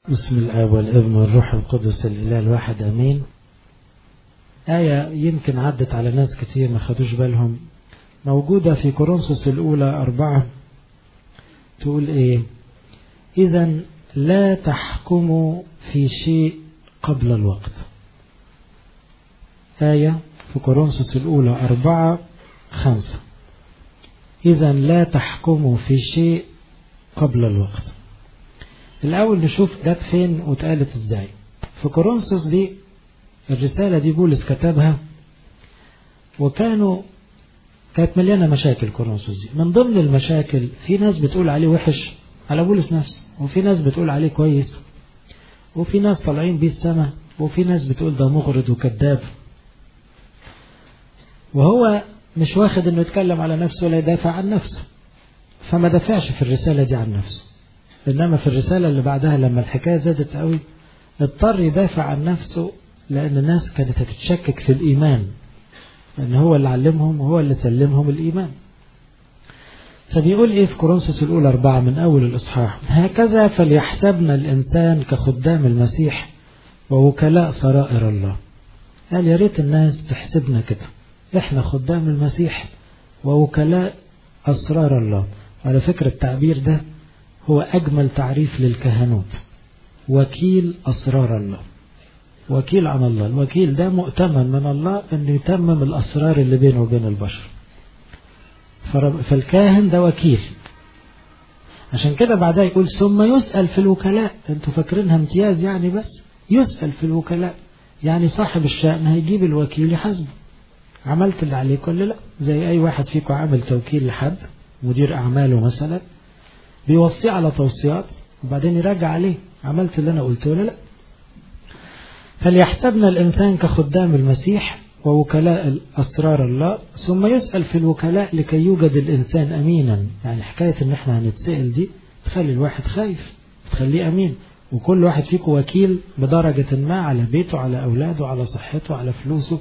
بسم الآب والابن والروح القدس الإله الواحد أمين آية يمكن عدت على ناس كتير ما خدوش بالهم موجودة في كورنثوس الأولى أربعة تقول إيه إذا لا تحكموا في شيء قبل الوقت آية في كورنثوس الأولى أربعة خمسة إذا لا تحكموا في شيء قبل الوقت الأول نشوف جت فين واتقالت ازاي في كورنثوس دي الرسالة دي بولس كتبها وكانوا كانت مليانة مشاكل كورنثوس دي من ضمن المشاكل في ناس بتقول عليه وحش على بولس نفسه وفي ناس بتقول عليه كويس وفي ناس طالعين بيه السما وفي ناس بتقول ده مغرض وكذاب وهو مش واخد انه يتكلم على نفسه ولا يدافع عن نفسه فما دافعش في الرسالة دي عن نفسه إنما في الرسالة اللي بعدها لما الحكاية زادت قوي اضطر يدافع عن نفسه لأن الناس كانت هتتشكك في الإيمان لأن هو اللي علمهم وهو اللي سلمهم الإيمان فبيقول إيه في كورنثوس الأولى أربعة من أول الإصحاح هكذا فليحسبنا الإنسان كخدام المسيح ووكلاء سرائر الله قال يا ريت الناس تحسبنا كده إحنا خدام المسيح ووكلاء أسرار الله على فكرة التعبير ده هو أجمل تعريف للكهنوت وكيل أسرار الله وكيل عن الله الوكيل ده مؤتمن من الله أنه يتمم الأسرار اللي بينه وبين البشر فالكاهن ده وكيل عشان كده بعدها يقول ثم يسأل في الوكلاء انتوا فاكرينها امتياز يعني بس يسأل في الوكلاء يعني صاحب الشأن هيجيب الوكيل يحاسبه عملت اللي عليك ولا لا زي أي واحد فيكم عامل توكيل لحد مدير أعماله مثلا بيوصيه على توصيات وبعدين يراجع عليه عملت اللي انا قلته ولا لا فليحسبنا الانسان كخدام المسيح ووكلاء اسرار الله ثم يسال في الوكلاء لكي يوجد الانسان امينا يعني حكايه ان احنا هنتسال دي تخلي الواحد خايف تخليه امين وكل واحد فيكم وكيل بدرجة ما على بيته على أولاده على صحته على فلوسه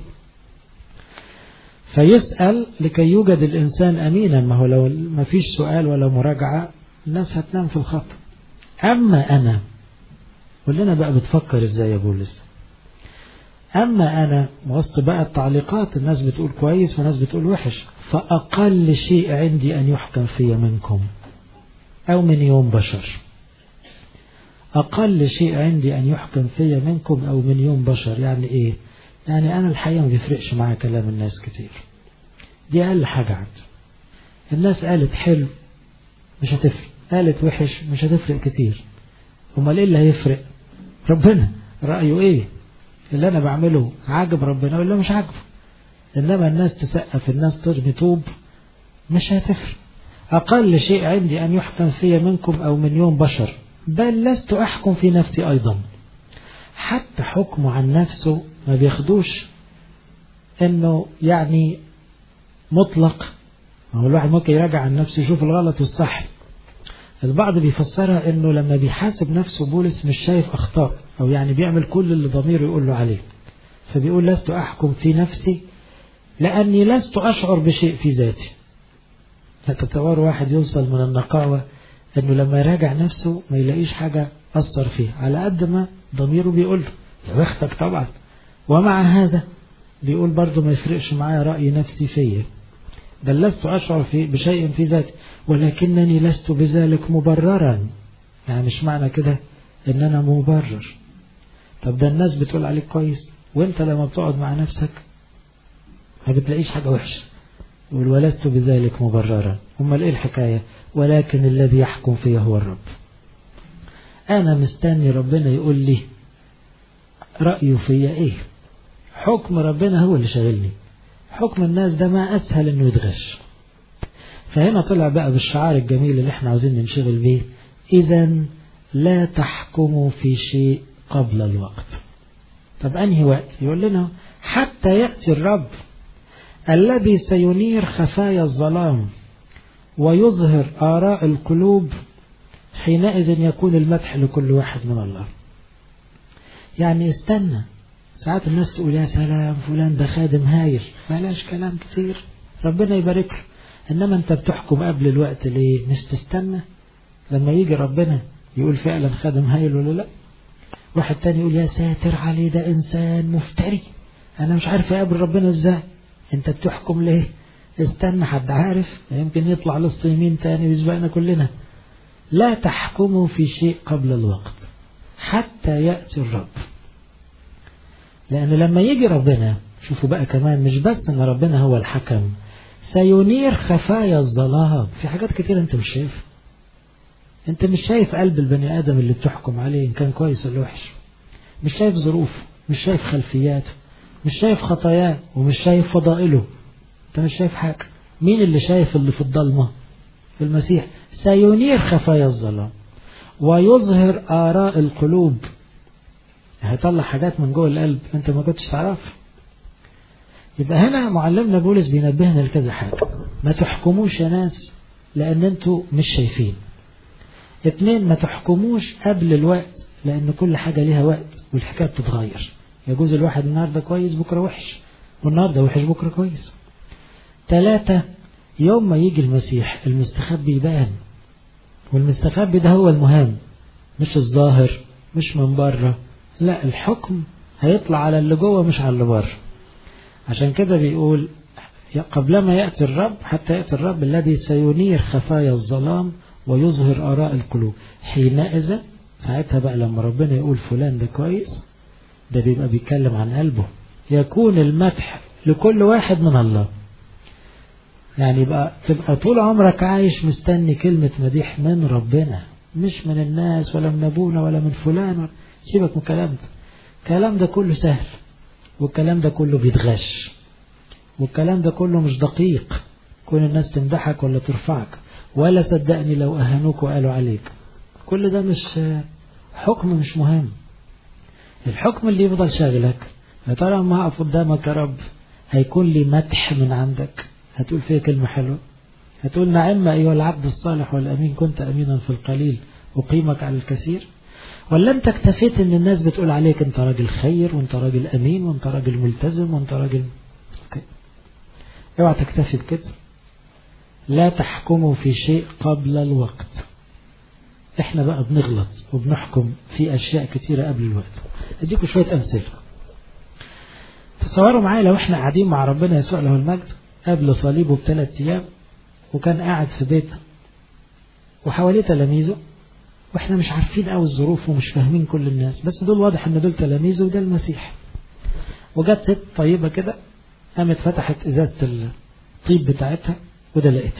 فيسأل لكي يوجد الإنسان أمينا ما هو لو ما فيش سؤال ولا مراجعة الناس هتنام في الخط أما أنا قول لنا بقى بتفكر إزاي يا بولس أما أنا وسط بقى التعليقات الناس بتقول كويس وناس بتقول وحش فأقل شيء عندي أن يحكم في منكم أو من يوم بشر أقل شيء عندي أن يحكم في منكم أو من يوم بشر يعني إيه يعني أنا الحقيقة ما بيفرقش معايا كلام الناس كتير دي أقل حاجة عندي الناس قالت حلو مش هتفرق قالت وحش مش هتفرق كتير امال ايه اللي هيفرق ربنا رأيه ايه اللي انا بعمله عاجب ربنا ولا مش عاجبه انما الناس تسقف الناس ترمي طوب مش هتفرق اقل شيء عندي ان يحكم في منكم او من يوم بشر بل لست احكم في نفسي ايضا حتى حكمه عن نفسه ما بياخدوش انه يعني مطلق هو الواحد ممكن يراجع عن نفسه يشوف الغلط والصح البعض بيفسرها انه لما بيحاسب نفسه بولس مش شايف اخطاء او يعني بيعمل كل اللي ضميره يقول له عليه فبيقول لست احكم في نفسي لاني لست اشعر بشيء في ذاتي فتتصور واحد يوصل من النقاوة انه لما يراجع نفسه ما يلاقيش حاجة اثر فيه على قد ما ضميره بيقول له يا بختك طبعا ومع هذا بيقول برضه ما يفرقش معايا رأي نفسي فيا بل لست أشعر في بشيء في ذاتي ولكنني لست بذلك مبررا يعني مش معنى كده ان انا مبرر طب ده الناس بتقول عليك كويس وانت لما بتقعد مع نفسك ما بتلاقيش حاجة وحشة يقول ولست بذلك مبررا امال ايه الحكاية ولكن الذي يحكم فيه هو الرب انا مستني ربنا يقول لي رأيه فيا ايه حكم ربنا هو اللي شاغلني حكم الناس ده ما أسهل إنه يتغش فهنا طلع بقى بالشعار الجميل اللي احنا عاوزين ننشغل بيه إذا لا تحكموا في شيء قبل الوقت طب أنهي وقت يقول لنا حتى يأتي الرب الذي سينير خفايا الظلام ويظهر آراء القلوب حينئذ يكون المدح لكل واحد من الله يعني استنى ساعات الناس تقول يا سلام فلان ده خادم هايل بلاش كلام كتير ربنا يبارك له انما انت بتحكم قبل الوقت ليه مش تستنى لما يجي ربنا يقول فعلا خادم هايل ولا لا واحد تاني يقول يا ساتر عليه ده إنسان مفتري أنا مش عارف أقابل ربنا إزاي أنت بتحكم ليه استنى حد عارف يمكن يطلع لص يمين تاني ويسبقنا كلنا لا تحكموا في شيء قبل الوقت حتى يأتي الرب لأن لما يجي ربنا شوفوا بقى كمان مش بس ان ربنا هو الحكم سينير خفايا الظلام في حاجات كتير انت مش شايفها انت مش شايف قلب البني ادم اللي بتحكم عليه ان كان كويس ولا وحش مش شايف ظروفه مش شايف خلفياته مش شايف خطاياه ومش شايف فضائله انت مش شايف حاجه مين اللي شايف اللي في الضلمه المسيح سينير خفايا الظلام ويظهر آراء القلوب هيطلع حاجات من جوه القلب انت ما كنتش تعرفها يبقى هنا معلمنا بولس بينبهنا لكذا حاجة ما تحكموش يا ناس لأن انتوا مش شايفين اتنين ما تحكموش قبل الوقت لأن كل حاجة ليها وقت والحكاية بتتغير يجوز الواحد النهاردة كويس بكرة وحش والنهاردة وحش بكرة كويس ثلاثة يوم ما يجي المسيح المستخبي يبان والمستخبي ده هو المهم مش الظاهر مش من بره لا الحكم هيطلع على اللي جوه مش على اللي بره عشان كده بيقول قبلما يأتي الرب حتى يأتي الرب الذي سينير خفايا الظلام ويظهر آراء القلوب حينئذ ساعتها بقى لما ربنا يقول فلان ده كويس ده بيبقى بيتكلم عن قلبه يكون المدح لكل واحد من الله يعني يبقى تبقى طول عمرك عايش مستني كلمة مديح من ربنا مش من الناس ولا من أبونا ولا من فلان سيبك من الكلام ده الكلام ده كله سهل والكلام ده كله بيتغش والكلام ده كله مش دقيق كون الناس تمدحك ولا ترفعك ولا صدقني لو أهانوك وقالوا عليك كل ده مش حكم مش مهم الحكم اللي يفضل شاغلك يا ترى ما أقف قدامك يا رب هيكون لي مدح من عندك هتقول فيها كلمة حلوة هتقول نعم أيها العبد الصالح والأمين كنت أمينا في القليل أقيمك على الكثير ولا أنت اكتفيت إن الناس بتقول عليك أنت راجل خير وأنت راجل أمين وأنت راجل ملتزم وأنت راجل أوكي. اوعى تكتفي بكده لا تحكموا في شيء قبل الوقت احنا بقى بنغلط وبنحكم في أشياء كتيرة قبل الوقت أديكم شوية أمثلة تصوروا معايا لو احنا قاعدين مع ربنا يسوع له المجد قبل صليبه بثلاث أيام وكان قاعد في بيت وحواليه تلاميذه واحنا مش عارفين قوي الظروف ومش فاهمين كل الناس بس دول واضح ان دول تلاميذه وده المسيح وجت ست طيبة كده قامت فتحت ازازة الطيب بتاعتها وده لقيتها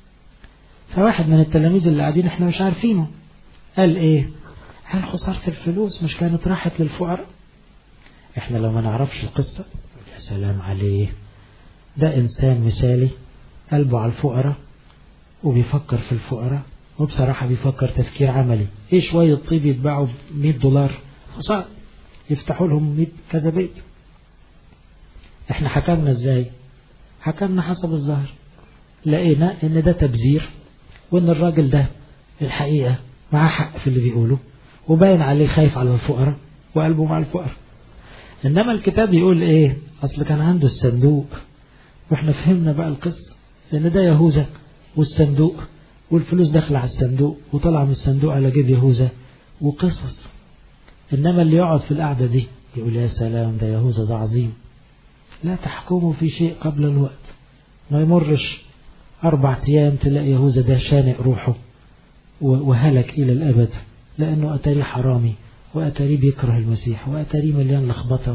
فواحد من التلاميذ اللي قاعدين احنا مش عارفينه قال ايه هل خسارة الفلوس مش كانت راحت للفقراء احنا لو ما نعرفش القصة يا سلام عليه ده انسان مثالي قلبه على الفقراء وبيفكر في الفقراء وبصراحة بيفكر تفكير عملي ايه شوية طيب يتباعوا ب 100 دولار خسارة يفتحوا لهم 100 كذا بيت احنا حكمنا ازاي حكمنا حسب الظاهر لقينا ان ده تبذير وان الراجل ده الحقيقة معاه حق في اللي بيقوله وباين عليه خايف على الفقراء وقلبه مع الفقراء انما الكتاب يقول ايه اصل كان عنده الصندوق واحنا فهمنا بقى القصة لان ده يهوذا والصندوق والفلوس داخله على الصندوق وطلع من الصندوق على جيب يهوذا وقصص انما اللي يقعد في القعده دي يقول يا سلام ده يهوذا ده عظيم لا تحكموا في شيء قبل الوقت ما يمرش اربع ايام تلاقي يهوذا ده شانق روحه وهلك الى الابد لانه اتاري حرامي واتاري بيكره المسيح واتاري مليان لخبطه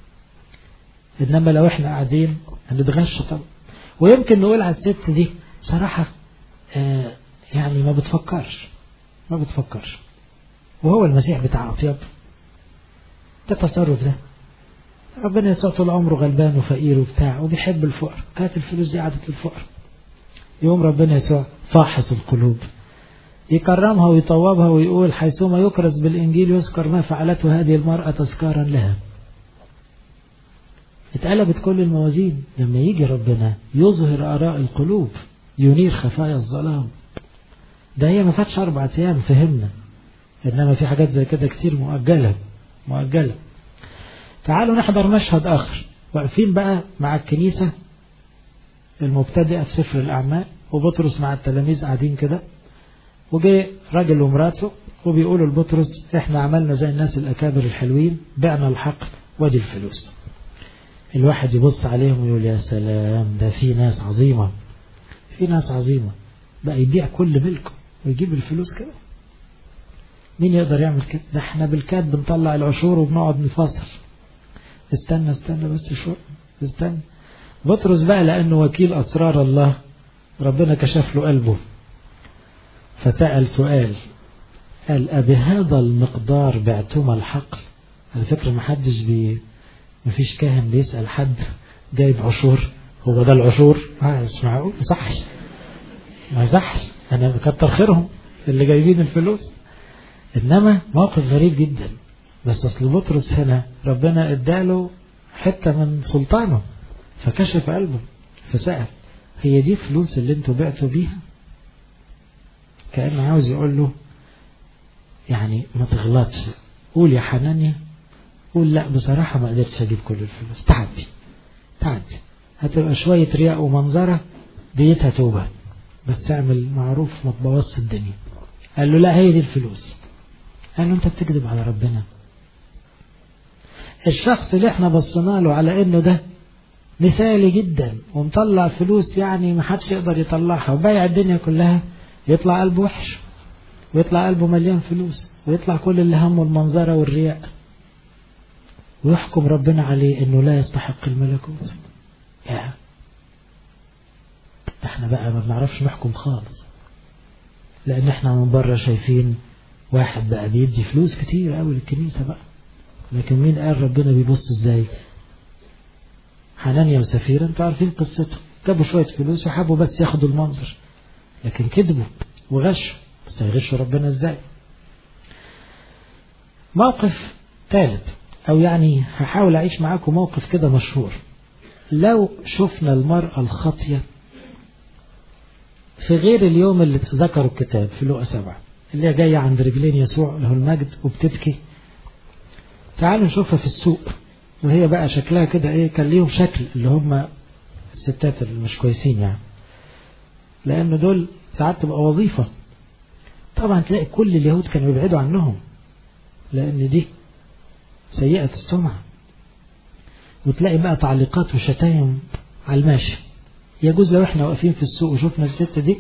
انما لو احنا قاعدين هنتغش طبعا ويمكن نقول على الست دي بصراحه آه يعني ما بتفكرش ما بتفكرش وهو المسيح بتاع أطيب ده التصرف ده ربنا يسوع طول عمره غلبان وفقير وبتاع وبيحب الفقر كانت الفلوس دي عادت للفقر يوم ربنا يسوع فاحص القلوب يكرمها ويطوبها ويقول حيثما يكرز بالإنجيل يذكر ما فعلته هذه المرأة تذكارا لها اتقلبت كل الموازين لما يجي ربنا يظهر آراء القلوب ينير خفايا الظلام ده هي ما فاتش أربع أيام فهمنا إنما في حاجات زي كده كتير مؤجلة مؤجلة تعالوا نحضر مشهد آخر واقفين بقى مع الكنيسة المبتدئة في سفر الأعمال وبطرس مع التلاميذ قاعدين كده وجه راجل ومراته وبيقولوا لبطرس احنا عملنا زي الناس الأكابر الحلوين بعنا الحق ودي الفلوس الواحد يبص عليهم ويقول يا سلام ده في ناس عظيمة في ناس عظيمة بقى يبيع كل ملكه ويجيب الفلوس كده مين يقدر يعمل كده ده احنا بالكاد بنطلع العشور وبنقعد نفاصل استنى استنى بس شوية استنى بطرس بقى لأنه وكيل أسرار الله ربنا كشف له قلبه فسأل سؤال قال أبهذا المقدار بعتما الحقل على فكرة ما حدش بي مفيش كاهن بيسأل حد جايب عشور هو ده العشور ما مش معقول ما صحش ما صحش أنا بكتر خيرهم اللي جايبين الفلوس إنما موقف غريب جدا بس أصل بطرس هنا ربنا اداله حتة من سلطانه فكشف قلبه فسأل هي دي فلوس اللي انتوا بعتوا بيها كأنه عاوز يقول له يعني ما تغلطش قول يا حنانيا قول لا بصراحة ما قدرتش أجيب كل الفلوس تعدي تعدي هتبقى شوية رياء ومنظرة ديتها توبة بس اعمل معروف ما تبوظش الدنيا قال له لا هي دي الفلوس قال له انت بتكذب على ربنا الشخص اللي احنا بصينا له على انه ده مثالي جدا ومطلع فلوس يعني ما حدش يقدر يطلعها وبايع الدنيا كلها يطلع قلبه وحش ويطلع قلبه مليان فلوس ويطلع كل اللي همه المنظرة والرياء ويحكم ربنا عليه انه لا يستحق الملكوت يا احنا بقى ما بنعرفش نحكم خالص لان احنا من بره شايفين واحد بقى بيدي فلوس كتير قوي للكنيسة بقى لكن مين قال ربنا بيبص ازاي حنانيا وسفيرة انتوا عارفين قصته جابوا شوية فلوس وحبوا بس ياخدوا المنظر لكن كذبوا وغشوا بس هيغشوا ربنا ازاي موقف ثالث او يعني هحاول اعيش معاكم موقف كده مشهور لو شفنا المرأة الخاطية في غير اليوم اللي ذكروا الكتاب في لقا سبعة اللي هي جاية عند رجلين يسوع له المجد وبتبكي تعالوا نشوفها في السوق وهي بقى شكلها كده ايه كان ليهم شكل اللي هم الستات اللي مش كويسين يعني لان دول ساعات تبقى وظيفة طبعا تلاقي كل اليهود كانوا يبعدوا عنهم لان دي سيئة السمعة وتلاقي بقى تعليقات وشتايم على الماشي يجوز لو احنا واقفين في السوق وشفنا الست دي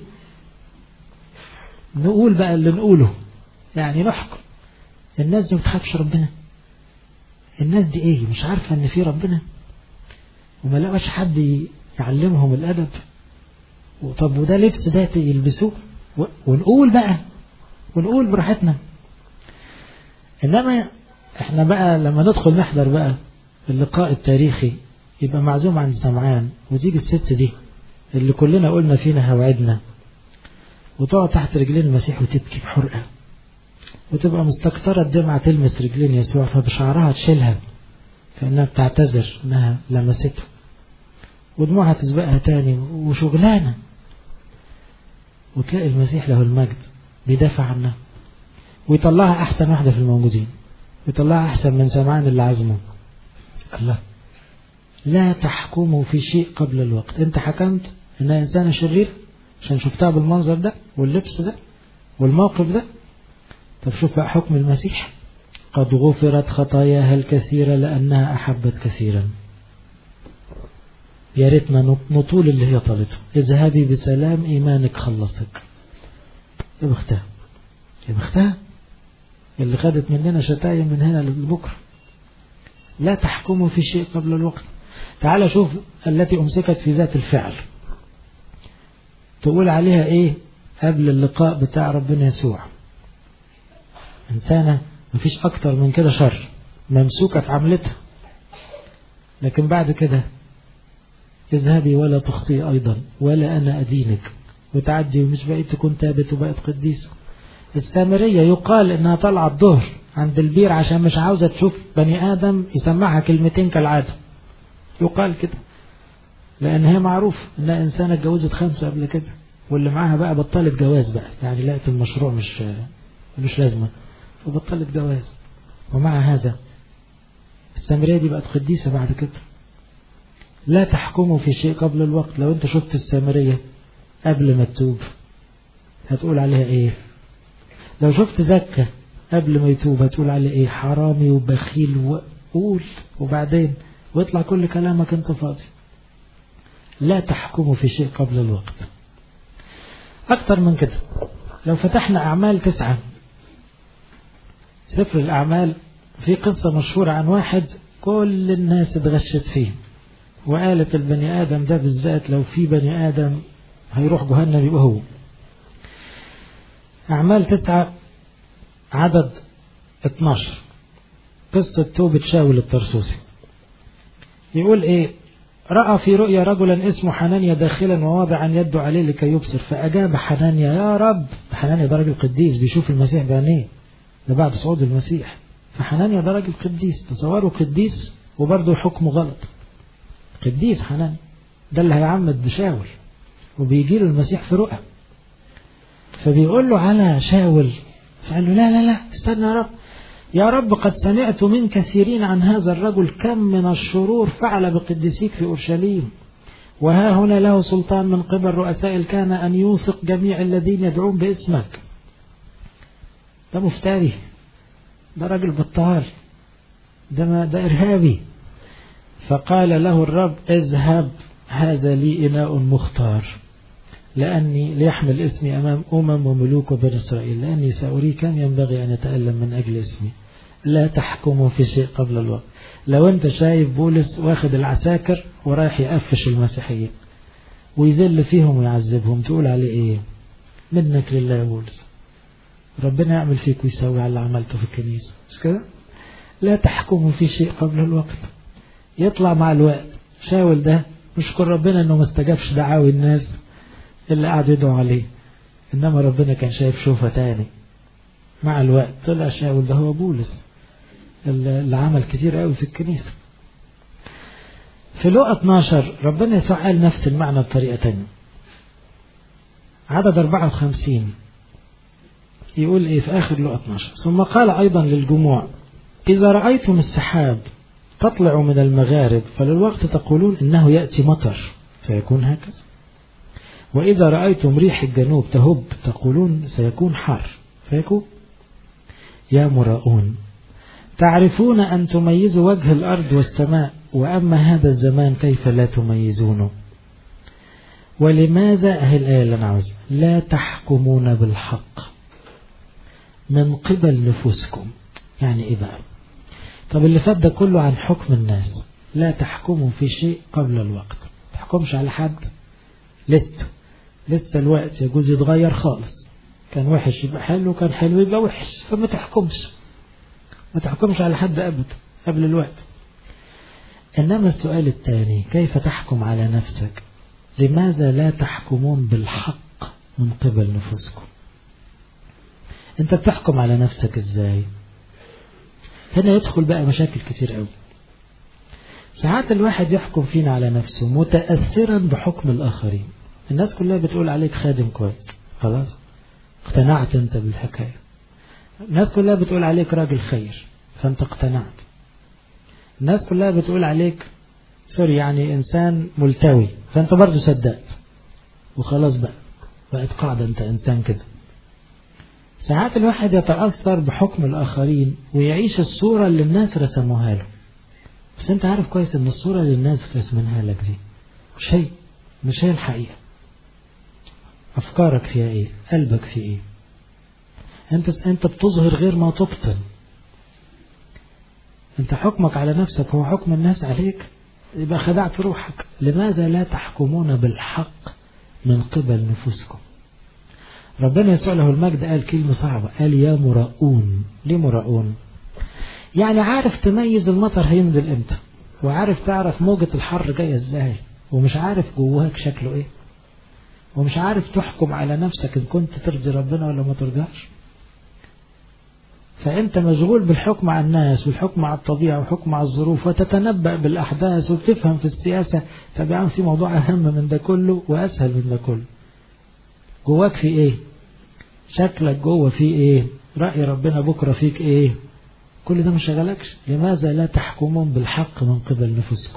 نقول بقى اللي نقوله يعني نحكم الناس دي ما بتخافش ربنا الناس دي ايه مش عارفة ان في ربنا وما لقاش حد يعلمهم الادب طب وده لبس ده يلبسوه ونقول بقى ونقول براحتنا انما احنا بقى لما ندخل نحضر بقى اللقاء التاريخي يبقى معزوم عند سمعان وتيجي الست دي اللي كلنا قلنا فينا هوعدنا وتقعد تحت رجلين المسيح وتبكي بحرقة وتبقى مستكترة الدمعة تلمس رجلين يسوع فبشعرها تشيلها كأنها بتعتذر انها لمسته ودموعها تسبقها تاني وشغلانة وتلاقي المسيح له المجد بيدافع عنها ويطلعها أحسن واحدة في الموجودين ويطلعها أحسن من سمعان اللي عزمه الله لا تحكموا في شيء قبل الوقت انت حكمت انها انسانة شرير عشان شفتها بالمنظر ده واللبس ده والموقف ده طب شوف بقى حكم المسيح قد غفرت خطاياها الكثيرة لأنها أحبت كثيرا يا ريتنا نطول اللي هي طالته اذهبي بسلام إيمانك خلصك يا بختها يا بختها اللي خدت مننا شتايم من هنا لبكرة لا تحكموا في شيء قبل الوقت تعال شوف التي أمسكت في ذات الفعل تقول عليها إيه قبل اللقاء بتاع ربنا يسوع إنسانة مفيش أكتر من كده شر ممسوكة في عملتها لكن بعد كده اذهبي ولا تخطئي أيضا ولا أنا أدينك وتعدي ومش بقيت تكون تابت وبقت قديسة السامرية يقال إنها طالعة الظهر عند البير عشان مش عاوزة تشوف بني آدم يسمعها كلمتين كالعادة يقال كده لأن هي معروف إنها إنسانة اتجوزت خمسة قبل كده واللي معاها بقى بطلت جواز بقى يعني لقت المشروع مش مش لازمة وبطلت جواز ومع هذا السامرية دي بقت قديسة بعد كده لا تحكموا في شيء قبل الوقت لو انت شفت السامرية قبل ما تتوب هتقول عليها ايه لو شفت زكة قبل ما يتوب هتقول عليه ايه حرامي وبخيل وقول وبعدين ويطلع كل كلامك انت فاضي لا تحكموا في شيء قبل الوقت أكتر من كده لو فتحنا أعمال تسعة سفر الأعمال في قصة مشهورة عن واحد كل الناس اتغشت فيه وقالت البني آدم ده بالذات لو في بني آدم هيروح جهنم يبقى هو أعمال تسعة عدد 12 قصة توبة شاول الطرسوسي يقول ايه رأى في رؤيا رجلا اسمه حنانيا داخلا وواضعا يده عليه لكي يبصر فأجاب حنانيا يا رب حنانيا ده راجل قديس بيشوف المسيح بعينيه ده بعد صعود المسيح فحنانيا ده راجل قديس تصوروا قديس وبرضه حكمه غلط قديس حنانيا ده اللي هيعمد شاول وبيجي له المسيح في رؤى فبيقول له على شاول فقال له لا لا لا استنى يا رب يا رب قد سمعت من كثيرين عن هذا الرجل كم من الشرور فعل بقديسيك في أورشليم وها هنا له سلطان من قبل رؤساء الكهنة أن يوثق جميع الذين يدعون باسمك ده مفتري ده راجل بطال ده, ما ده إرهابي فقال له الرب اذهب هذا لي إناء مختار لأني ليحمل اسمي أمام أمم وملوك وبني إسرائيل لأني سأري كم ينبغي أن يتألم من أجل اسمي لا تحكموا في شيء قبل الوقت لو أنت شايف بولس واخد العساكر ورايح يقفش المسيحيين ويذل فيهم ويعذبهم تقول عليه إيه منك لله يا بولس ربنا يعمل فيك ويسوي على اللي عملته في الكنيسة مش كده لا تحكموا في شيء قبل الوقت يطلع مع الوقت شاول ده نشكر ربنا انه ما استجابش دعاوي الناس اللي قعدوا يدعوا عليه انما ربنا كان شايف شوفه تاني مع الوقت طلع شاول ده هو بولس اللي عمل كتير قوي في الكنيسة في لقى 12 ربنا يسوع قال نفس المعنى بطريقة تانية عدد 54 يقول ايه في اخر لقى 12 ثم قال ايضا للجموع اذا رأيتم السحاب تطلع من المغارب فللوقت تقولون انه يأتي مطر فيكون هكذا وإذا رأيتم ريح الجنوب تهب تقولون سيكون حار فيكون يا مراؤون تعرفون أن تميزوا وجه الأرض والسماء وأما هذا الزمان كيف لا تميزونه ولماذا أهي الآية اللي أنا عاوزها لا تحكمون بالحق من قبل نفوسكم يعني إيه بقى طب اللي فات ده كله عن حكم الناس لا تحكموا في شيء قبل الوقت تحكمش على حد لسه لسه الوقت يجوز يتغير خالص كان وحش يبقى حلو كان حلو يبقى وحش فما تحكمش ما تحكمش على حد أبدا قبل الوقت إنما السؤال الثاني كيف تحكم على نفسك لماذا لا تحكمون بالحق من قبل نفوسكم انت بتحكم على نفسك ازاي هنا يدخل بقى مشاكل كتير قوي ساعات الواحد يحكم فينا على نفسه متأثرا بحكم الآخرين الناس كلها بتقول عليك خادم كويس خلاص اقتنعت انت بالحكاية الناس كلها بتقول عليك راجل خير فانت اقتنعت الناس كلها بتقول عليك سوري يعني انسان ملتوي فانت برضه صدقت وخلاص بقى بقت قاعدة انت انسان كده ساعات الواحد يتأثر بحكم الآخرين ويعيش الصورة اللي الناس رسموها له بس انت عارف كويس ان الصورة اللي الناس رسمناها لك دي مش هي مش هي الحقيقة أفكارك فيها إيه قلبك فيه إيه أنت أنت بتظهر غير ما تبطن أنت حكمك على نفسك هو حكم الناس عليك يبقى خدعت روحك لماذا لا تحكمون بالحق من قبل نفوسكم ربنا يسوع له المجد قال كلمة صعبة قال يا مراؤون ليه مراؤون يعني عارف تميز المطر هينزل امتى وعارف تعرف موجة الحر جاية ازاي ومش عارف جواك شكله ايه ومش عارف تحكم على نفسك ان كنت ترضي ربنا ولا ما ترضاش فانت مشغول بالحكم على الناس والحكم على الطبيعة والحكم على الظروف وتتنبأ بالاحداث وتفهم في السياسة طب يا في موضوع اهم من ده كله واسهل من ده كله جواك في ايه شكلك جوه في ايه رأي ربنا بكرة فيك ايه كل ده ما شغلكش لماذا لا تحكمون بالحق من قبل نفسكم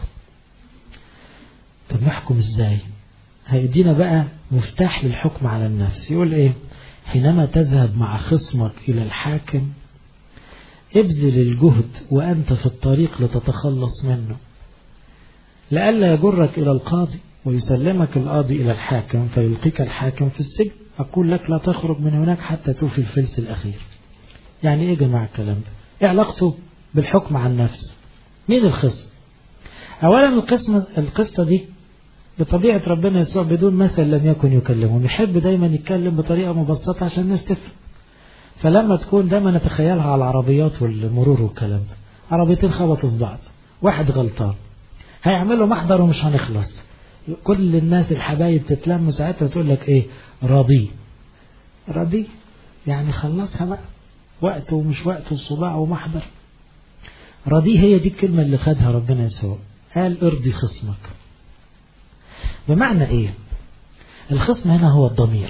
طب نحكم ازاي هيدينا بقى مفتاح للحكم على النفس يقول ايه حينما تذهب مع خصمك إلى الحاكم ابذل الجهد وأنت في الطريق لتتخلص منه لئلا يجرك إلى القاضي ويسلمك القاضي إلى الحاكم فيلقيك الحاكم في السجن أقول لك لا تخرج من هناك حتى توفي الفلس الأخير يعني إيه جماعة الكلام ده إيه علاقته بالحكم عن النفس مين الخصم أولا القسم القصة دي بطبيعة ربنا يسوع بدون مثل لم يكن يكلمهم يحب دايما يتكلم بطريقة مبسطة عشان الناس تفهم فلما تكون دايما نتخيلها على العربيات والمرور والكلام ده عربيتين خبطوا في بعض واحد غلطان هيعملوا محضر ومش هنخلص كل الناس الحبايب تتلم ساعتها تقول لك ايه راضي راضي يعني خلصها بقى وقت ومش وقت وصباع ومحضر راضي هي دي الكلمة اللي خدها ربنا يسوع قال ارضي خصمك بمعنى ايه الخصم هنا هو الضمير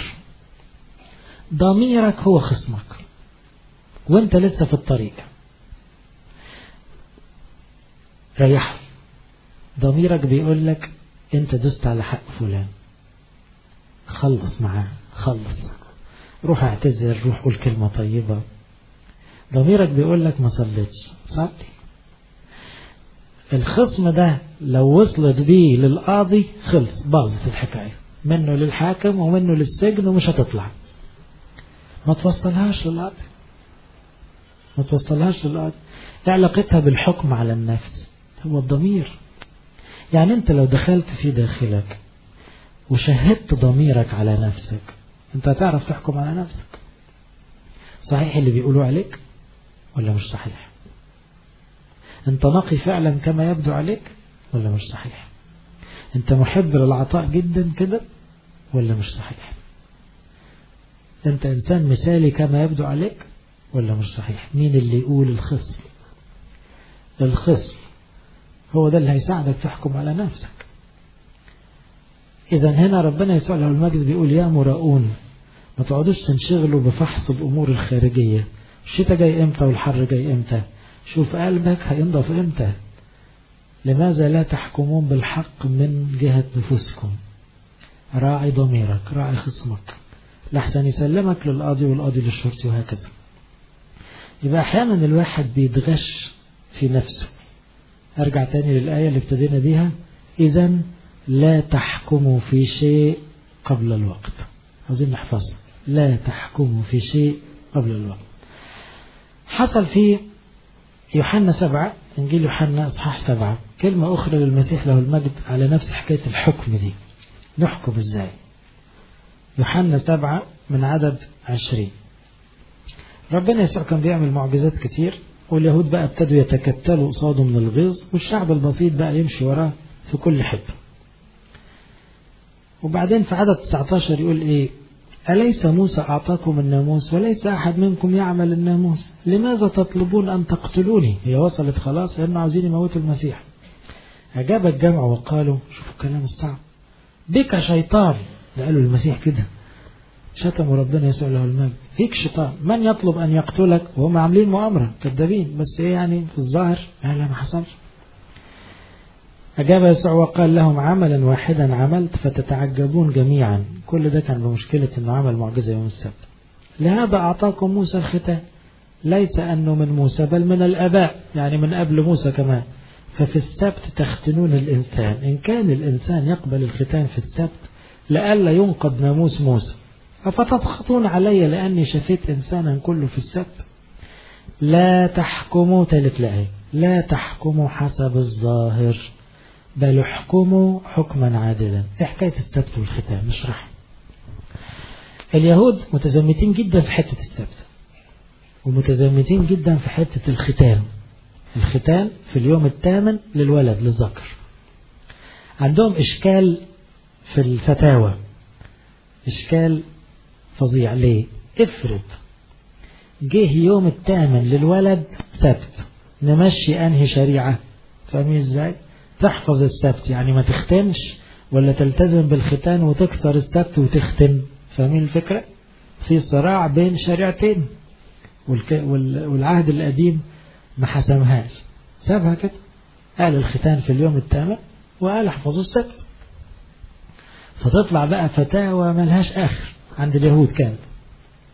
ضميرك هو خصمك وانت لسه في الطريق ريحه ضميرك بيقول لك انت دست على حق فلان خلص معاه خلص روح اعتذر روح قول كلمة طيبة ضميرك بيقول لك ما صليتش صلي الخصم ده لو وصلت بيه للقاضي خلص باظت الحكاية منه للحاكم ومنه للسجن ومش هتطلع ما توصلهاش للقاضي ما توصلهاش للقاضي علاقتها بالحكم على النفس هو الضمير يعني انت لو دخلت في داخلك وشهدت ضميرك على نفسك انت هتعرف تحكم على نفسك صحيح اللي بيقولوا عليك ولا مش صحيح انت نقي فعلا كما يبدو عليك ولا مش صحيح انت محب للعطاء جدا كده ولا مش صحيح انت انسان مثالي كما يبدو عليك ولا مش صحيح مين اللي يقول الخصم الخصم هو ده اللي هيساعدك تحكم على نفسك إذا هنا ربنا يسوع له المجد بيقول يا مراؤون ما تقعدوش تنشغلوا بفحص الأمور الخارجية الشتاء جاي إمتى والحر جاي إمتى شوف قلبك هينضف إمتى لماذا لا تحكمون بالحق من جهة نفوسكم راعي ضميرك راعي خصمك لحسن يسلمك للقاضي والقاضي للشرطي وهكذا يبقى أحيانا الواحد بيتغش في نفسه أرجع تاني للآية اللي ابتدينا بيها إذا لا تحكموا في شيء قبل الوقت عاوزين نحفظها لا تحكموا في شيء قبل الوقت حصل في يوحنا سبعة إنجيل يوحنا إصحاح سبعة كلمة أخرى للمسيح له المجد على نفس حكاية الحكم دي نحكم إزاي يوحنا سبعة من عدد عشرين ربنا يسوع كان بيعمل معجزات كتير واليهود بقى ابتدوا يتكتلوا قصاده من الغيظ والشعب البسيط بقى يمشي وراه في كل حته وبعدين في عدد 19 يقول ايه أليس موسى أعطاكم الناموس وليس أحد منكم يعمل الناموس لماذا تطلبون أن تقتلوني هي وصلت خلاص لأنه عاوزين يموتوا المسيح أجاب الجمع وقالوا شوفوا الكلام الصعب بك شيطان ده قالوا المسيح كده شتموا ربنا يسوع له المجد فيك شيطان من يطلب أن يقتلك وهم عاملين مؤامرة كذابين بس إيه يعني في الظاهر لا لا ما حصلش أجاب يسوع وقال لهم عملا واحدا عملت فتتعجبون جميعا كل ده كان بمشكلة أنه عمل معجزة يوم السبت لهذا أعطاكم موسى الختان ليس أنه من موسى بل من الآباء يعني من قبل موسى كمان ففي السبت تختنون الإنسان إن كان الإنسان يقبل الختان في السبت لئلا ينقض ناموس موسى أفتسخطون علي لأني شفيت إنسانا كله في السبت لا تحكموا تلك لأي لا تحكموا حسب الظاهر بل احكموا حكما عادلا ايه حكاية السبت والختان نشرح اليهود متزمتين جدا في حتة السبت ومتزمتين جدا في حتة الختان الختان في اليوم الثامن للولد للذكر عندهم إشكال في الفتاوى إشكال فظيع ليه افرض جه يوم الثامن للولد سبت نمشي أنهي شريعة فاهمين ازاي تحفظ السبت يعني ما تختمش ولا تلتزم بالختان وتكسر السبت وتختم فاهمين الفكرة في صراع بين شريعتين والعهد القديم ما حسمهاش سابها كده قال الختان في اليوم الثامن وقال احفظوا السبت فتطلع بقى فتاوى ملهاش آخر عند اليهود كانت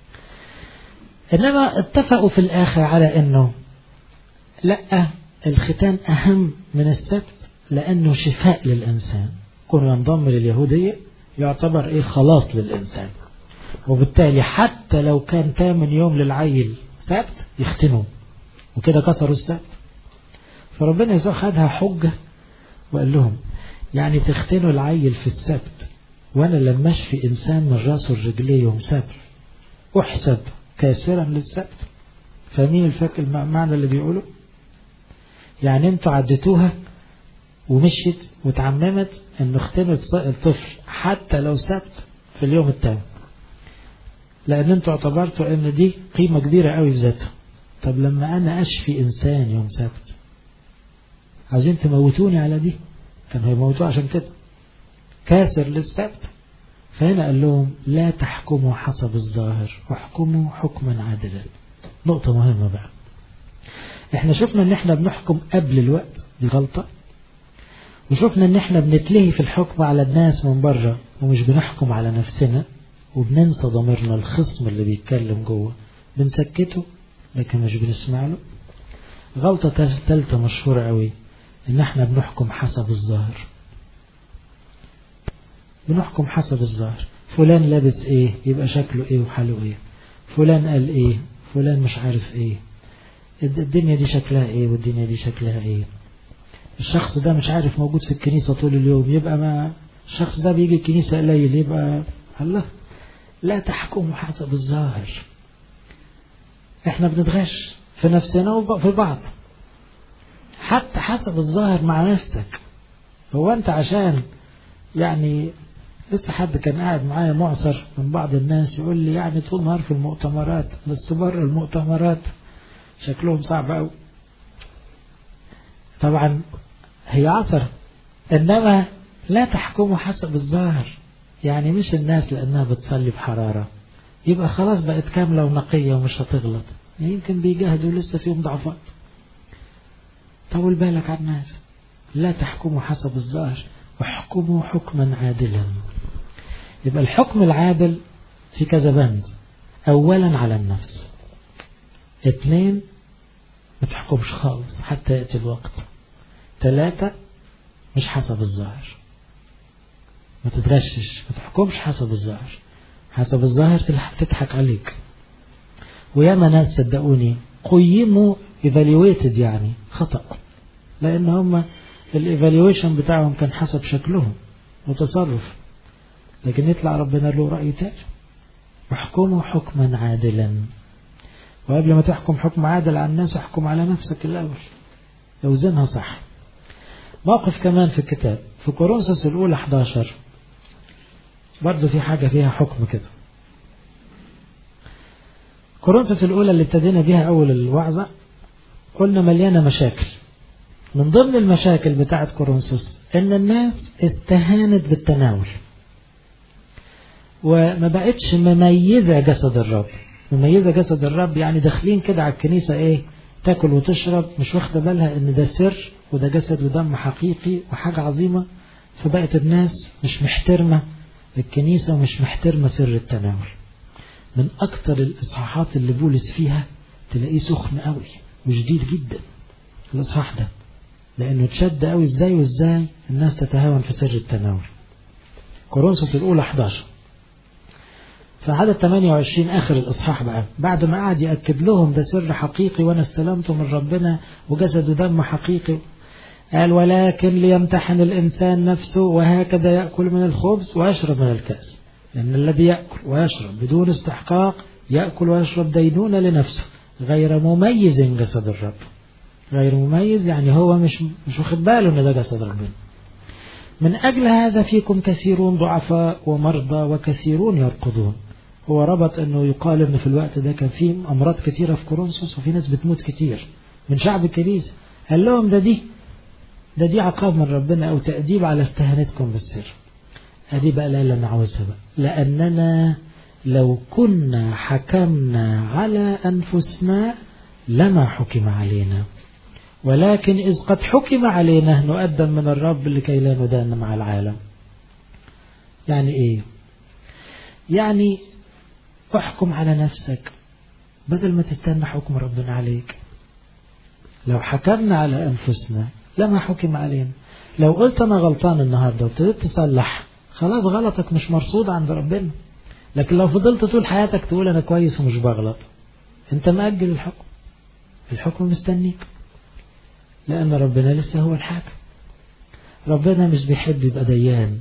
إنما اتفقوا في الآخر على إنه لا الختان أهم من السبت لأنه شفاء للإنسان كون ينضم لليهودية يعتبر إيه خلاص للإنسان وبالتالي حتى لو كان تامن يوم للعيل سبت يختنوا وكده كسروا السبت فربنا يسوع خدها حجة وقال لهم يعني تختنوا العيل في السبت وانا لما اشفي انسان من راسه لرجليه يوم سبت احسب كاسرا للسبت فاهمين الفكر المعنى اللي بيقوله يعني انتوا عديتوها ومشيت وتعممت ان اختنوا الطفل حتى لو سبت في اليوم التاني لان انتوا اعتبرتوا ان دي قيمة كبيرة قوي في ذاتها طب لما انا اشفي انسان يوم سبت عايزين تموتوني على دي كانوا هيموتوه عشان كده كاسر للسبت فهنا قال لهم لا تحكموا حسب الظاهر احكموا حكما عادلا نقطة مهمة بقى احنا شفنا ان احنا بنحكم قبل الوقت دي غلطة وشفنا ان احنا بنتلهي في الحكم على الناس من بره ومش بنحكم على نفسنا وبننسى ضميرنا الخصم اللي بيتكلم جوه بنسكته لكن مش بنسمع له غلطة ثالثة مشهورة قوي ان احنا بنحكم حسب الظاهر بنحكم حسب الظاهر فلان لابس ايه يبقى شكله ايه وحاله ايه فلان قال ايه فلان مش عارف ايه الدنيا دي شكلها ايه والدنيا دي شكلها ايه الشخص ده مش عارف موجود في الكنيسة طول اليوم يبقى ما الشخص ده بيجي الكنيسة قليل يبقى الله لا تحكموا حسب الظاهر احنا بنتغش في نفسنا وفي بعض حتى حسب الظاهر مع نفسك هو انت عشان يعني لسه حد كان قاعد معايا معصر من بعض الناس يقول لي يعني طول نهار في المؤتمرات بس بره المؤتمرات شكلهم صعب قوي طبعا هي عثر انما لا تحكموا حسب الظاهر يعني مش الناس لانها بتصلي بحراره يبقى خلاص بقت كامله ونقيه ومش هتغلط يعني يمكن بيجاهدوا لسه فيهم ضعفات طول بالك على الناس لا تحكموا حسب الظاهر واحكموا حكما عادلا يبقى الحكم العادل في كذا بند اولا على النفس اثنين ما تحكمش خالص حتى يأتي الوقت ثلاثة مش حسب الظاهر ما تتغشش ما تحكمش حسب الظاهر حسب الظاهر تضحك عليك وياما ناس صدقوني قيموا ايفالويتد يعني خطأ لأن هم الايفالويشن بتاعهم كان حسب شكلهم وتصرف لكن يطلع ربنا له رأي تاني واحكموا حكما عادلا وقبل ما تحكم حكم عادل على الناس احكم على نفسك الأول اوزنها صح موقف كمان في الكتاب في كورنثوس الأولى 11 برضه في حاجة فيها حكم كده كورنثوس الأولى اللي ابتدينا بيها أول الوعظة قلنا مليانة مشاكل من ضمن المشاكل بتاعت كورنثوس إن الناس استهانت بالتناول وما بقتش مميزة جسد الرب مميزة جسد الرب يعني داخلين كده على الكنيسة إيه تاكل وتشرب مش واخدة بالها إن ده سر وده جسد ودم حقيقي وحاجة عظيمة فبقت الناس مش محترمة الكنيسة ومش محترمة سر التناول من أكتر الإصحاحات اللي بولس فيها تلاقيه سخن قوي وشديد جدا الإصحاح ده لأنه تشد قوي إزاي وإزاي الناس تتهاون في سر التناول كورنثوس الأولى 11 في عدد 28 آخر الإصحاح بقى بعد ما قعد يأكد لهم ده سر حقيقي وأنا استلمته من ربنا وجسد ودم حقيقي قال ولكن ليمتحن الإنسان نفسه وهكذا يأكل من الخبز ويشرب من الكأس لأن الذي يأكل ويشرب بدون استحقاق يأكل ويشرب دينونة لنفسه غير مميز جسد الرب غير مميز يعني هو مش مش واخد باله ان ده جسد ربنا من أجل هذا فيكم كثيرون ضعفاء ومرضى وكثيرون يرقدون هو ربط انه يقال ان في الوقت ده كان في امراض كتيره في كورنثوس وفي ناس بتموت كتير من شعب الكنيسه قال لهم ده دي ده دي عقاب من ربنا او تأديب على استهانتكم بالسر ادي بقى اللي انا عاوزها بقى لاننا لو كنا حكمنا على انفسنا لما حكم علينا ولكن إذ قد حكم علينا نؤدم من الرب لكي لا ندان مع العالم يعني إيه يعني احكم على نفسك بدل ما تستنى حكم ربنا عليك لو حكمنا على أنفسنا لما حكم علينا لو قلت أنا غلطان النهاردة وابتديت تصلح خلاص غلطك مش مرصود عند ربنا لكن لو فضلت طول حياتك تقول أنا كويس ومش بغلط أنت مأجل الحكم الحكم مستنيك لأن ربنا لسه هو الحاكم ربنا مش بيحب يبقى ديان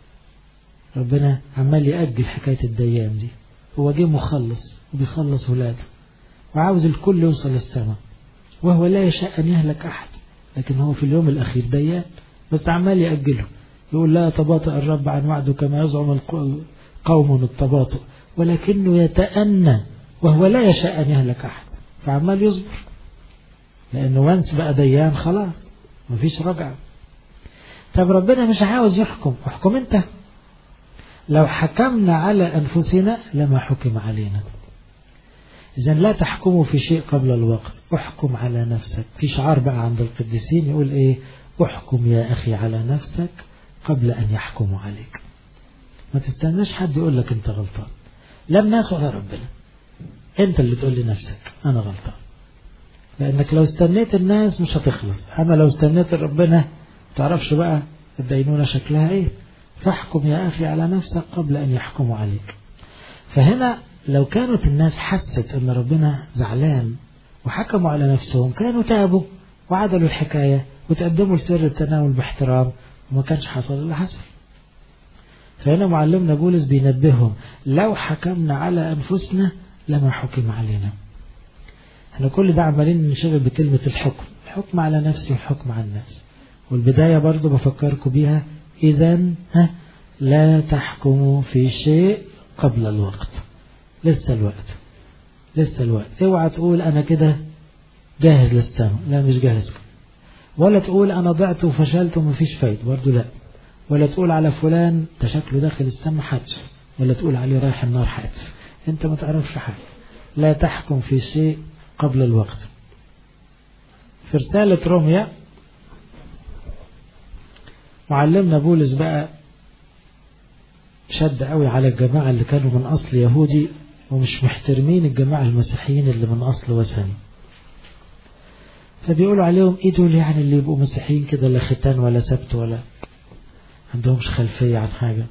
ربنا عمال يأجل حكاية الديان دي هو جه مخلص وبيخلص ولاده وعاوز الكل يوصل للسماء وهو لا يشاء أن يهلك أحد لكن هو في اليوم الأخير ديان بس عمال يأجله يقول لا يتباطأ الرب عن وعده كما يزعم قوم التباطؤ ولكنه يتأنى وهو لا يشاء أن يهلك أحد فعمال يصبر لأنه وانس بقى ديان خلاص مفيش رجعة طب ربنا مش عاوز يحكم احكم انت لو حكمنا على أنفسنا لما حكم علينا إذا لا تحكموا في شيء قبل الوقت احكم على نفسك في شعار بقى عند القديسين يقول إيه احكم يا أخي على نفسك قبل أن يحكموا عليك ما تستناش حد يقول لك أنت غلطان لا الناس ولا ربنا أنت اللي تقول لنفسك أنا غلطان لأنك لو استنيت الناس مش هتخلص أما لو استنيت ربنا تعرفش بقى الدينونة شكلها إيه فاحكم يا أخي على نفسك قبل أن يحكموا عليك فهنا لو كانت الناس حست أن ربنا زعلان وحكموا على نفسهم كانوا تابوا وعدلوا الحكاية وتقدموا لسر التناول باحترام وما كانش حصل اللي حصل فهنا معلمنا بولس بينبههم لو حكمنا على أنفسنا لما حكم علينا احنا كل ده عمالين ننشغل بكلمة الحكم الحكم على نفسي والحكم على الناس والبداية برضو بفكركم بيها إذا لا تحكموا في شيء قبل الوقت لسه الوقت لسه الوقت اوعى تقول أنا كده جاهز للسماء لا مش جاهز ولا تقول أنا ضعت وفشلت ومفيش فايدة برضو لا ولا تقول على فلان ده شكله داخل السماء حتف ولا تقول عليه رايح النار حتف انت ما تعرفش حاجة لا تحكم في شيء قبل الوقت في رسالة روميا معلمنا بولس بقى شد قوي على الجماعة اللي كانوا من أصل يهودي ومش محترمين الجماعة المسيحيين اللي من أصل وثني فبيقولوا عليهم ايه دول يعني اللي يبقوا مسيحيين كده لا ختان ولا سبت ولا عندهمش خلفية عن حاجة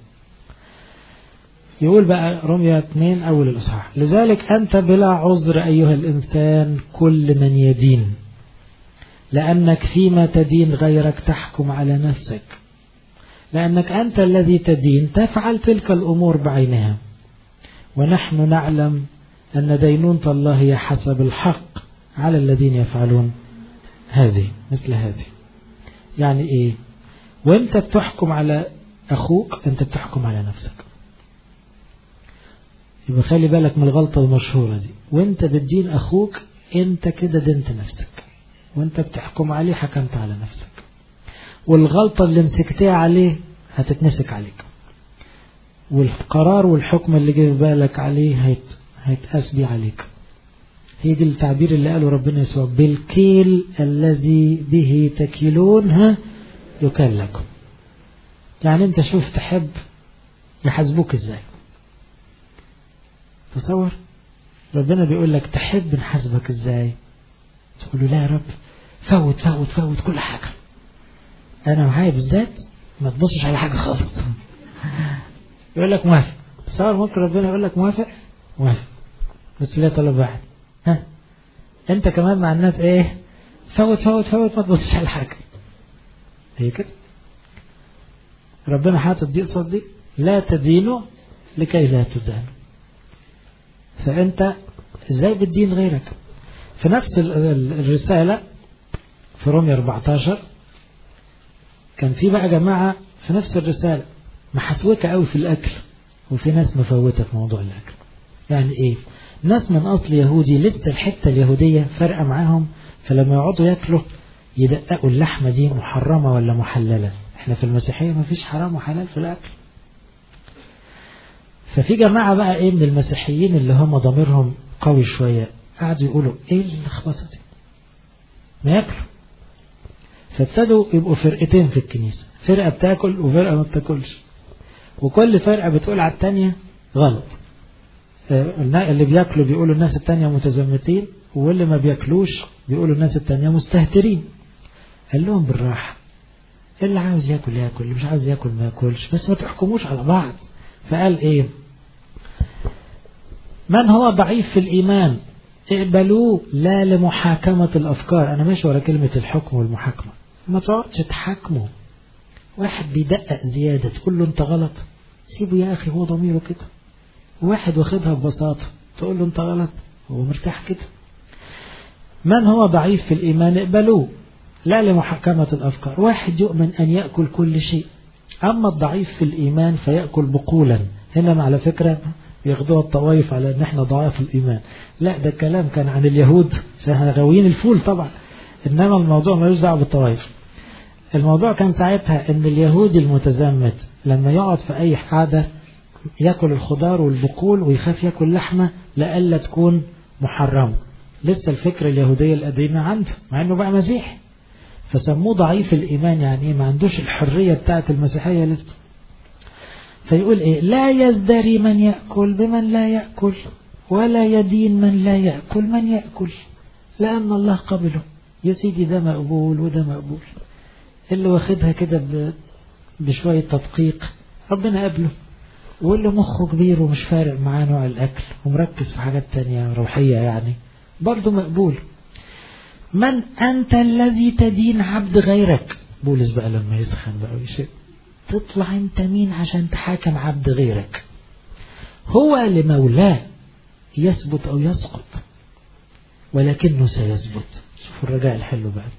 يقول بقى رمية 2 أول الإصحاح لذلك أنت بلا عذر أيها الإنسان كل من يدين لأنك فيما تدين غيرك تحكم على نفسك لأنك أنت الذي تدين تفعل تلك الأمور بعينها ونحن نعلم أن دينونة الله هي حسب الحق على الذين يفعلون هذه مثل هذه يعني إيه وانت بتحكم على أخوك أنت بتحكم على نفسك يبقى خلي بالك من الغلطة المشهورة دي وانت بتدين أخوك انت كده دنت نفسك وانت بتحكم عليه حكمت على نفسك والغلطة اللي مسكتها عليه هتتمسك عليك والقرار والحكم اللي جه في بالك عليه هيت هيتقاس بيه عليك هي دي التعبير اللي قاله ربنا يسوع بالكيل الذي به تكيلون ها يكال لكم يعني انت شوف تحب يحاسبوك ازاي تصور ربنا بيقول لك تحب نحاسبك ازاي تقول له لا يا رب فوت فوت فوت كل حاجة انا معايا بالذات ما تبصش على حاجة خالص يقول لك موافق تصور ممكن ربنا يقول لك موافق موافق بس ليه طلب واحد ها انت كمان مع الناس ايه فوت فوت فوت ما تبصش على حاجة هي كده ربنا حاطط دي قصاد دي لا تدينوا لكي لا تدانوا فأنت ازاي بتدين غيرك في نفس الرسالة في رومية 14 كان في بقى جماعة في نفس الرسالة محسوكة قوي في الأكل وفي ناس مفوتة في موضوع الأكل يعني إيه ناس من أصل يهودي لسه الحتة اليهودية فارقة معاهم فلما يقعدوا ياكلوا يدققوا اللحمة دي محرمة ولا محللة احنا في المسيحية مفيش حرام وحلال في الأكل ففي جماعة بقى ايه من المسيحيين اللي هم ضميرهم قوي شوية قعدوا يقولوا ايه اللخبطة دي ما ياكلوا فابتدوا يبقوا فرقتين في الكنيسة فرقة بتاكل وفرقة ما بتاكلش وكل فرقة بتقول على التانية غلط اللي بياكلوا بيقولوا الناس التانية متزمتين واللي ما بياكلوش بيقولوا الناس التانية مستهترين قال لهم بالراحة اللي عاوز ياكل ياكل اللي مش عاوز ياكل ما ياكلش بس ما تحكموش على بعض فقال ايه من هو ضعيف في الإيمان اقبلوه لا لمحاكمة الأفكار أنا ماشي ورا كلمة الحكم والمحاكمة ما تقعدش تحاكمه واحد بيدقق زيادة تقول له أنت غلط سيبه يا أخي هو ضميره كده واحد واخدها ببساطة تقول له أنت غلط هو مرتاح كده من هو ضعيف في الإيمان اقبلوه لا لمحاكمة الأفكار واحد يؤمن أن يأكل كل شيء أما الضعيف في الإيمان فيأكل بقولا هنا على فكرة ياخدوها الطوائف على ان احنا ضعاف الايمان لا ده الكلام كان عن اليهود عشان احنا غاويين الفول طبعا انما الموضوع ملوش دعوه بالطوائف الموضوع كان ساعتها ان اليهودي المتزمت لما يقعد في اي قعده ياكل الخضار والبقول ويخاف ياكل لحمه لئلا تكون محرمه لسه الفكره اليهوديه القديمه عنده مع انه بقى مسيحي فسموه ضعيف الايمان يعني ايه ما عندوش الحريه بتاعه المسيحيه لسه فيقول ايه لا يزدري من يأكل بمن لا يأكل ولا يدين من لا يأكل من يأكل لأن الله قبله يا سيدي ده مقبول وده مقبول اللي واخدها كده بشوية تدقيق ربنا قبله واللي مخه كبير ومش فارق معاه نوع الأكل ومركز في حاجات تانية روحية يعني برضه مقبول من أنت الذي تدين عبد غيرك بولس بقى لما يسخن بقى ويشق تطلع انت مين عشان تحاكم عبد غيرك هو لمولاه يثبت او يسقط ولكنه سيثبت شوفوا الرجاء الحلو بقى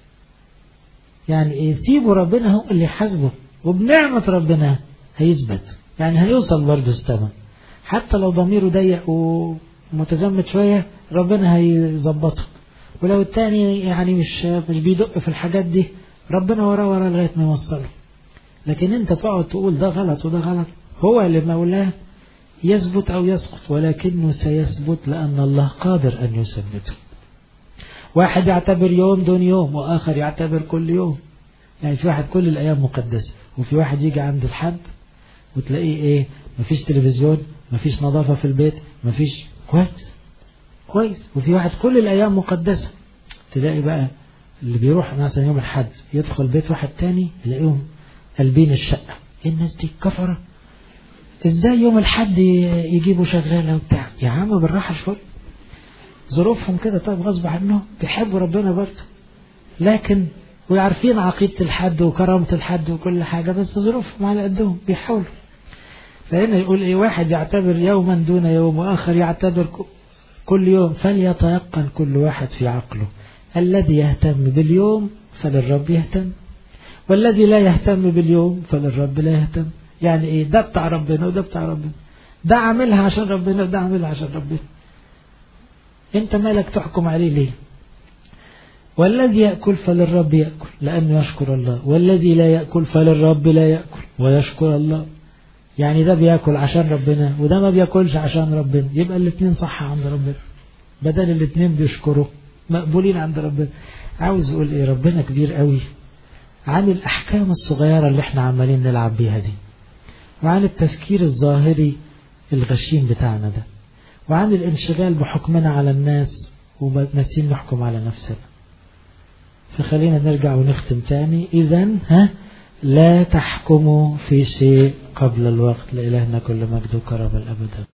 يعني ايه سيبوا ربنا هو اللي يحاسبه وبنعمة ربنا هيثبت يعني هيوصل برضه السماء حتى لو ضميره ضيق ومتزمت شوية ربنا هيظبطه ولو التاني يعني مش مش بيدق في الحاجات دي ربنا وراه وراه لغاية ما يوصله لكن انت تقعد تقول ده غلط وده غلط هو لمولاه يثبت او يسقط ولكنه سيثبت لان الله قادر ان يثبته واحد يعتبر يوم دون يوم واخر يعتبر كل يوم يعني في واحد كل الايام مقدسه وفي واحد يجي عند الحد وتلاقيه ايه مفيش تلفزيون مفيش نظافه في البيت مفيش كويس كويس وفي واحد كل الايام مقدسه تلاقي بقى اللي بيروح مثلا يوم الحد يدخل بيت واحد تاني يلاقيهم قلبين الشقة ايه الناس دي كفرة ازاي يوم الحد يجيبوا شغالة وبتاع يا عم بالراحة شوية ظروفهم كده طيب غصب عنهم بيحبوا ربنا برضه لكن ويعرفين عقيدة الحد وكرامة الحد وكل حاجة بس ظروفهم على قدهم بيحاولوا فهنا يقول ايه واحد يعتبر يوما دون يوم واخر يعتبر كل يوم فليتيقن كل واحد في عقله الذي يهتم باليوم فللرب يهتم والذي لا يهتم باليوم فللرب لا يهتم يعني ايه ده بتاع ربنا وده بتاع ربنا ده عاملها عشان ربنا وده عاملها عشان ربنا انت مالك تحكم عليه ليه والذي يأكل فللرب يأكل لأنه يشكر الله والذي لا يأكل فللرب لا يأكل ويشكر الله يعني ده بياكل عشان ربنا وده ما بياكلش عشان ربنا يبقى الاثنين صح عند ربنا بدل الاثنين بيشكروا مقبولين عند ربنا عاوز يقول ايه ربنا كبير قوي عن الأحكام الصغيرة اللي احنا عمالين نلعب بيها دي وعن التفكير الظاهري الغشيم بتاعنا ده وعن الانشغال بحكمنا على الناس وناسين نحكم على نفسنا فخلينا نرجع ونختم تاني إذا ها لا تحكموا في شيء قبل الوقت لإلهنا كل مجد وكرم الأبد